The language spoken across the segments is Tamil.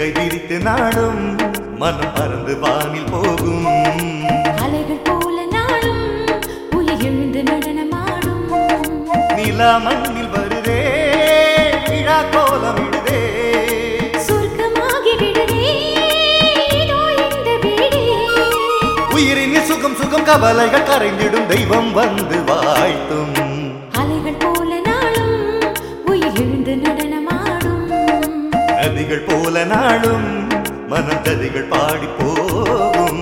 சிறகை விரித்து நாடும் மனம் பறந்து வானில் போகும் அலைகள் போல நாளும் உயிர் எழுந்து நடனமாடும் நிலா மண்ணில் வருதே விழா கோலம் இடுதே சொர்க்கமாகி விடுதே இதோ இந்த வீடே உயிரின் சுகம் சுகம் கவலைகள் கரைந்திடும் தெய்வம் வந்து வாழ்த்தும் அலைகள் போல நாளும் உயிர் எழுந்து நடனமாடும் நதிகள் போல நாளும் மனம் ததிகள் பாடி போகும்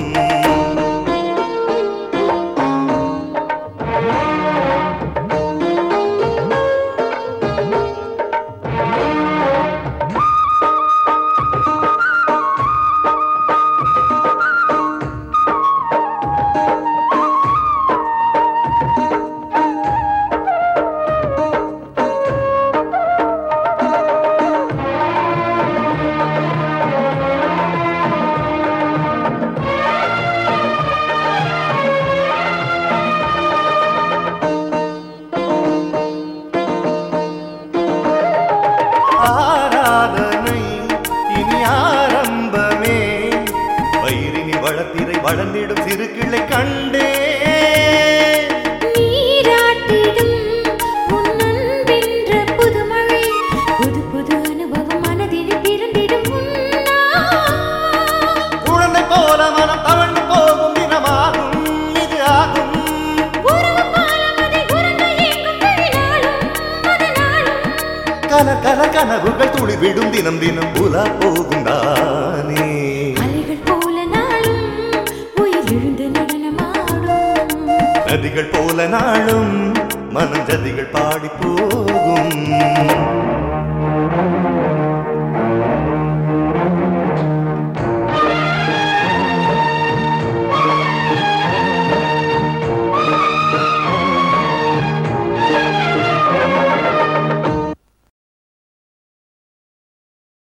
ஆராதனை இனி ஆரம்பமே வயிறினி வளத்திரை வளர்ந்திடும் சிறு கிளை கண்டே நீராட்டிடும் உன் அன்பென்ற புதுமழை புது புது அனுபவம் மனதில் பிறந்திடும் உன்னால். குழந்தை போல மனம் தவழ்ந்து போகும் தினமாகும் இது ஆகும் உறவு பாலம் அதை உறங்க ஏங்கும் விழிநாளும் மதநாளும். கன கன கனவுகள் துளிர்விடும் தினம் தினம் புலா போகும் தானே அலைகள் போல நாளும் உயிர் எழுந்து நடனமாடும் நதிகள் போல நாளும் மனம் ஜதிகள் பாடி போகும்